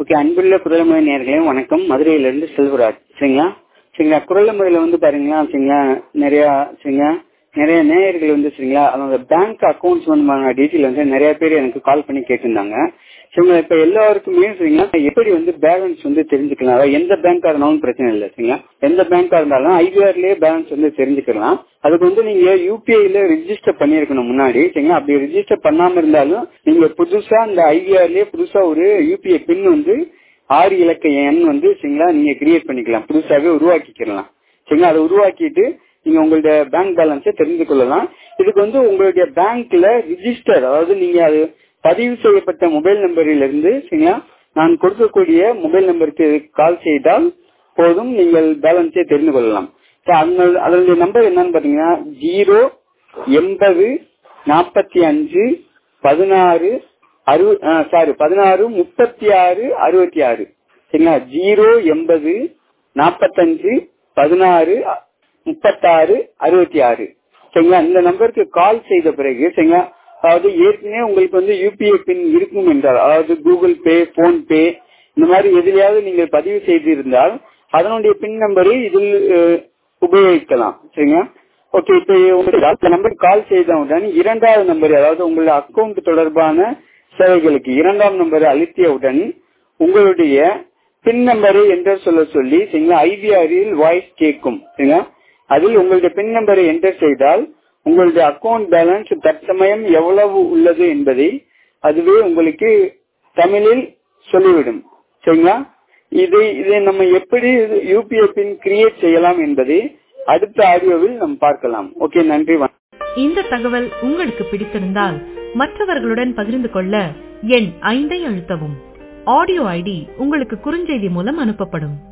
okay அன்புள்ள குரல்முறை நேர்களே வணக்கம் மதுரையிலிருந்து செல்வராஜ் சரிங்களா சரிங்களா குரல்முறையில வந்து பாருங்களா சரிங்களா நிறைய சரிங்களா நிறைய நேயர்கள் வந்து சரிங்களா அவங்க பேங்க் அக்கௌண்ட் சம்பந்தமான டீட்டெயில் வந்து நிறைய பேர் எனக்கு கால் பண்ணி கேட்டிருந்தாங்க சரிங்களா இப்ப எல்லாருக்குமே சரிங்களா எப்படி வந்து பேலன்ஸ் வந்து தெரிஞ்சுக்கலாம் அதாவது எந்த பேங்கா இருந்தாலும் பிரச்சனை இல்லை சரிங்களா எந்த பேங்கா இருந்தாலும் ஐபிஆர்லயே பேலன்ஸ் வந்து தெரிஞ்சுக்கலாம் அதுக்கு வந்து நீங்க யூபிஐல ரிஜிஸ்டர் பண்ணிருக்கணும் முன்னாடி சரிங்களா அப்படி ரிஜிஸ்டர் பண்ணாம இருந்தாலும் நீங்க புதுசா இந்த ஐபிஆர்லயே புதுசா ஒரு யூபிஐ பின் வந்து ஆறு இலக்க எண் வந்து சரிங்களா நீங்க கிரியேட் பண்ணிக்கலாம் புதுசாவே உருவாக்கிக்கலாம் சரிங்களா அதை உருவாக்கிட்டு நீங்க உங்களுடைய பேங்க் பேலன்ஸை தெரிந்து கொள்ளலாம் இதுக்கு வந்து உங்களுடைய பேங்க்ல ரிஜிஸ்டர் அதாவது நீங்க அது பதிவு செய்யப்பட்ட மொபைல் நம்பரில் இருந்து சரிங்களா நான் கொடுக்கக்கூடிய மொபைல் நம்பருக்கு கால் செய்தால் போதும் நீங்கள் பேலன்ஸை தெரிந்து கொள்ளலாம் அதனுடைய நம்பர் என்னன்னு பாத்தீங்கன்னா ஜீரோ எண்பது நாற்பத்தி அஞ்சு பதினாறு அறுபது சாரி பதினாறு முப்பத்தி ஆறு அறுபத்தி ஆறு சரிங்களா ஜீரோ எண்பது நாற்பத்தஞ்சு பதினாறு முப்பத்தாறு அறுபத்தி ஆறு சரிங்களா இந்த நம்பருக்கு கால் செய்த பிறகு சரிங்களா அதாவது ஏற்கனவே உங்களுக்கு வந்து யூபிஐ பின் இருக்கும் என்றால் அதாவது கூகுள் பே போன் பே இந்த மாதிரி எதிலையாவது நீங்கள் பதிவு செய்திருந்தால் அதனுடைய பின் நம்பரை இதில் உபயோகிக்கலாம் சரிங்களா ஓகே இப்ப உங்களுக்கு நம்பர் கால் செய்தவுடன் இரண்டாவது நம்பர் அதாவது உங்களுடைய அக்கௌண்ட் தொடர்பான சேவைகளுக்கு இரண்டாம் நம்பரை அழுத்தியவுடன் உங்களுடைய பின் நம்பரை என்டர் சொல்ல சொல்லி சரிங்களா ஐவிஆரில் வாய்ஸ் கேட்கும் சரிங்களா அதில் உங்களுடைய பின் நம்பரை என்டர் செய்தால் உங்களுடைய அக்கௌண்ட் பேலன்ஸ் தற்சமயம் எவ்வளவு உள்ளது என்பதை அதுவே உங்களுக்கு தமிழில் சொல்லிவிடும் சரிங்களா இதை இதை நம்ம எப்படி யூபிஐ பின் கிரியேட் செய்யலாம் என்பதை அடுத்த ஆடியோவில் நம்ம பார்க்கலாம் ஓகே நன்றி இந்த தகவல் உங்களுக்கு பிடித்திருந்தால் மற்றவர்களுடன் பகிர்ந்து கொள்ள எண் ஐந்தை அழுத்தவும் ஆடியோ ஐடி உங்களுக்கு குறுஞ்செய்தி மூலம் அனுப்பப்படும்